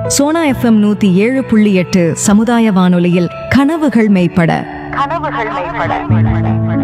Sona FM நூத்தி ஏழு புள்ளி எட்டு சமுதாய வானொலியில் கனவுகள் மெய்ப்பட கனவுகள் மேம்பட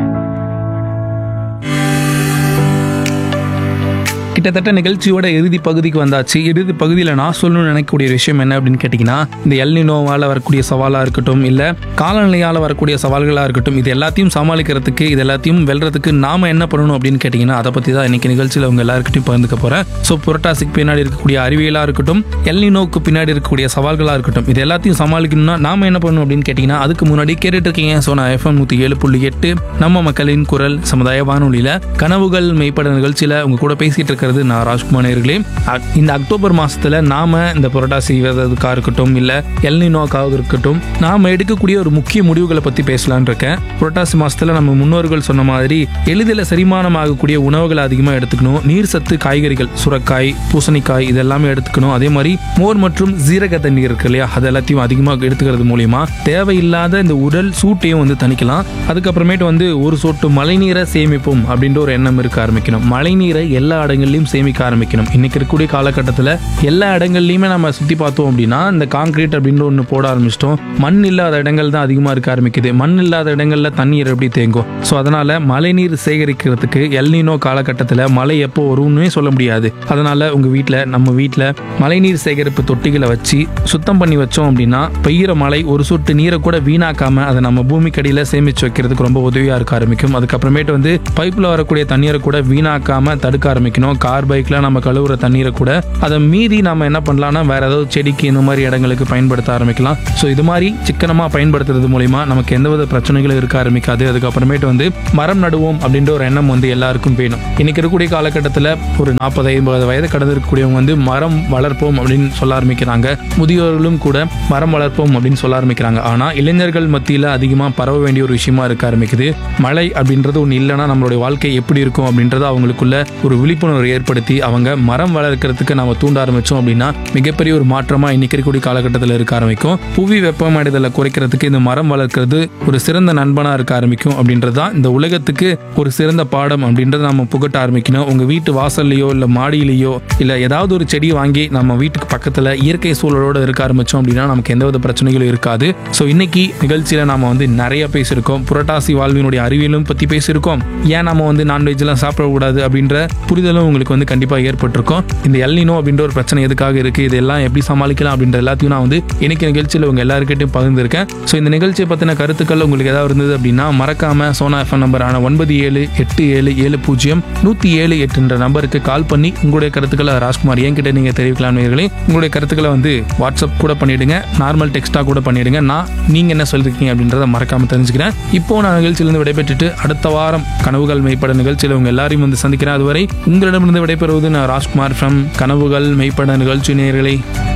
கிட்டத்தட்ட நிகழ்ச்சியோட இறுதி பகுதிக்கு வந்தாச்சு இறுதி பகுதியில் நான் சொல்லணும்னு நினைக்கக்கூடிய ஒரு விஷயம் என்ன அப்படின்னு கேட்டிங்கன்னா இந்த எல்னினோவால் வரக்கூடிய சவாலாக இருக்கட்டும் இல்லை காலநிலையால் வரக்கூடிய சவால்களாக இருக்கட்டும் இது எல்லாத்தையும் சமாளிக்கிறதுக்கு இது எல்லாத்தையும் வெல்றதுக்கு நாம என்ன பண்ணணும் அப்படின்னு கேட்டிங்கன்னா அதை பற்றி தான் இன்னைக்கு நிகழ்ச்சியில் உங்க எல்லாருக்கிட்டையும் பகிர்ந்துக்க போகிறேன் ஸோ புரட்டாசிக்கு பின்னாடி இருக்கக்கூடிய அறிவியலாக இருக்கட்டும் எல்னினோக்கு பின்னாடி இருக்கக்கூடிய சவால்களாக இருக்கட்டும் இது எல்லாத்தையும் சமாளிக்கணும்னா நாம என்ன பண்ணணும் அப்படின்னு கேட்டிங்கன்னா அதுக்கு முன்னாடி கேட்டுட்டு இருக்கீங்க ஸோ நான் எஃப்எம் நூற்றி ஏழு புள்ளி எட்டு நம்ம மக்களின் குரல் சமுதாய வானொலியில் கனவுகள் மெய்ப்பட நிகழ்ச்சியில் உங்க கூட பேசிட்டு இருக்கிறது நான் ராஜ்குமார் நேர்களே அக்- இந்த அக்டோபர் மாசத்துல நாம இந்த புரட்டாசி விரதத்துக்காக இருக்கட்டும் இல்ல எல்னினோக்காக இருக்கட்டும் நாம எடுக்கக்கூடிய ஒரு முக்கிய முடிவுகளை பத்தி பேசலாம்னு இருக்கேன் புரட்டாசி மாசத்துல நம்ம முன்னோர்கள் சொன்ன மாதிரி எளிதில் செரிமானம் ஆகக்கூடிய உணவுகளை அதிகமாக எடுத்துக்கணும் நீர் சத்து காய்கறிகள் சுரக்காய் பூசணிக்காய் இதெல்லாமே எடுத்துக்கணும் அதே மாதிரி மோர் மற்றும் ஜீரக தண்ணீர் இருக்கு இல்லையா அது எல்லாத்தையும் அதிகமாக எடுத்துக்கிறது மூலியமா தேவையில்லாத இந்த உடல் சூட்டையும் வந்து தணிக்கலாம் அதுக்கப்புறமேட்டு வந்து ஒரு சொட்டு மழைநீரை சேமிப்போம் அப்படின்ற ஒரு எண்ணம் இருக்க ஆரம்பிக்கணும் மழைநீரை எல்லா இடங்கள்லையும் சேமிக்க ஆரம்பிக்கணும் இன்னைக்கு இருக்கக்கூடிய காலகட்டத்தில் எல்லா இடங்கள்லையுமே நம்ம சுற்றி பார்த்தோம் அப்படின்னா இந்த காங்கிரீட் அப்படின்ற ஒன்று போட ஆரம்பிச்சிட்டோம் மண் இல்லாத இடங்கள் தான் அதிகமாக இருக்க ஆரம்பிக்குது மண் இல்லாத இடங்கள்ல தண்ணீர் எப்படி தேங்கும் ஸோ அதனால மழைநீர் சேகரிக்கிறதுக்கு எல்னினோ காலகட்டத்தில் மழை எப்போ வரும்னே சொல்ல முடியாது அதனால உங்க வீட்டில் நம்ம வீட்டில் மழைநீர் சேகரிப்பு தொட்டிகளை வச்சு சுத்தம் பண்ணி வச்சோம் அப்படின்னா பெய்கிற மழை ஒரு சொட்டு நீரை கூட வீணாக்காம அதை நம்ம பூமிக்கடியில் சேமிச்சு வைக்கிறதுக்கு ரொம்ப உதவியா இருக்க ஆரம்பிக்கும் அதுக்கப்புறமேட்டு வந்து பைப்பில் வரக்கூடிய தண்ணீரை கூட வீணாக்காம தடுக்க ஆரம்பிக்கணும் கார் பைக்ல நம்ம கழுவுற தண்ணீரை கூட அதை மீறி நம்ம என்ன பண்ணலாம்னா வேற ஏதாவது செடிக்கு இந்த மாதிரி இடங்களுக்கு பயன்படுத்த ஆரம்பிக்கலாம் ஸோ இது மாதிரி சிக்கனமா பயன்படுத்துறது மூலியமா நமக்கு எந்தவித பிரச்சனைகளும் இருக்க ஆரம்பிக்காது அதுக்கப்புறமேட்டு வந்து மரம் நடுவோம் அப்படின்ற ஒரு எண்ணம் வந்து எல்லாருக்கும் வேணும் இன்னைக்கு இருக்கக்கூடிய காலகட்டத்தில் ஒரு நாற்பது ஐம்பது வயது கடந்து இருக்கக்கூடியவங்க வந்து மரம் வளர்ப்போம் அப்படின்னு சொல்ல ஆரம்பிக்கிறாங்க முதியோர்களும் கூட மரம் வளர்ப்போம் அப்படின்னு சொல்ல ஆரம்பிக்கிறாங்க ஆனா இளைஞர்கள் மத்தியில அதிகமா பரவ வேண்டிய ஒரு விஷயமா இருக்க ஆரம்பிக்குது மழை அப்படின்றது ஒன்று இல்லைன்னா நம்மளுடைய வாழ்க்கை எப்படி இருக்கும் அப்படின்றத அவங்களுக்குள்ள ஒரு விழிப்புணர்வு ஏற்படுத்தி அவங்க மரம் வளர்க்கறதுக்கு நம்ம தூண்ட ஆரம்பிச்சோம் அப்படின்னா மிகப்பெரிய ஒரு மாற்றமா இன்னைக்கு இருக்கக்கூடிய காலகட்டத்தில் இருக்க ஆரம்பிக்கும் புவி வெப்பமடைதலை குறைக்கிறதுக்கு இந்த மரம் வளர்க்கிறது ஒரு சிறந்த நண்பனா இருக்க ஆரம்பிக்கும் அப்படின்றது தான் இந்த உலகத்துக்கு ஒரு சிறந்த பாடம் அப்படின்றத நம்ம புகட்ட ஆரம்பிக்கணும் உங்க வீட்டு வாசல்லையோ இல்ல மாடியிலையோ இல்ல ஏதாவது ஒரு செடி வாங்கி நம்ம வீட்டுக்கு பக்கத்துல இயற்கை சூழலோட இருக்க ஆரம்பிச்சோம் அப்படின்னா நமக்கு எந்தவித பிரச்சனைகளும் இருக்காது ஸோ இன்னைக்கு நிகழ்ச்சியில நாம வந்து நிறைய பேசியிருக்கோம் புரட்டாசி வாழ்வினுடைய அறிவியலும் பத்தி பேசியிருக்கோம் ஏன் நம்ம வந்து நான்வெஜ் எல்லாம் சாப்பிடக்கூடாது அப்படின்ற புரிதலும் உங்களுக்கு வந்து கண்டிப்பா ஏற்பட்டிருக்கும் இந்த எல்னினோ அப்படின்ற ஒரு பிரச்சனை எதுக்காக இருக்கு இதெல்லாம் எப்படி சமாளிக்கலாம் அப்படின்ற எல்லாத்தையும் நான் வந்து இன்னைக்கு நிகழ்ச்சியில் உங்க எல்லாருக்கிட்டையும் பகிர்ந்திருக்கேன் ஸோ இந்த நிகழ்ச்சியை பத்தின கருத்துக்கள் உங்களுக்கு ஏதாவது இருந்தது அப்படின்னா மறக்காம சோனா எஃப்எம் நம்பரான ஒன்பது ஏழு எட்டு ஏழு ஏழு பூஜ்ஜியம் நூத்தி ஏழு எட்டுன்ற நம்பருக்கு கால் பண்ணி உங்களுடைய கருத்துக்களை ராஜ்குமார் என்கிட்ட நீங்க தெரிவிக்கலாம் நேயர்களே உங்களுடைய கருத்துக்களை வந்து வாட்ஸ்அப் கூட பண்ணிடுங்க நார்மல் டெக்ஸ்டா கூட பண்ணிடுங்க நான் நீங்க என்ன சொல்லிருக்கீங்க அப்படின்றத மறக்காம தெரிஞ்சுக்கிறேன் இப்போ நான் நிகழ்ச்சியிலிருந்து விடைபெற்றுட்டு அடுத்த வாரம் கனவுகள் மெய்ப்பட நிகழ்ச்சியில் உங்க எல்லாரையும் வந்து சந்திக்கிறேன் அதுவரை உங்களிடமிருந்து விடைபெறுவது நான் ராஜ்குமார் ஃப்ரம் கனவுகள் மெய்ப்பட நிகழ்ச்சி நேயர்களே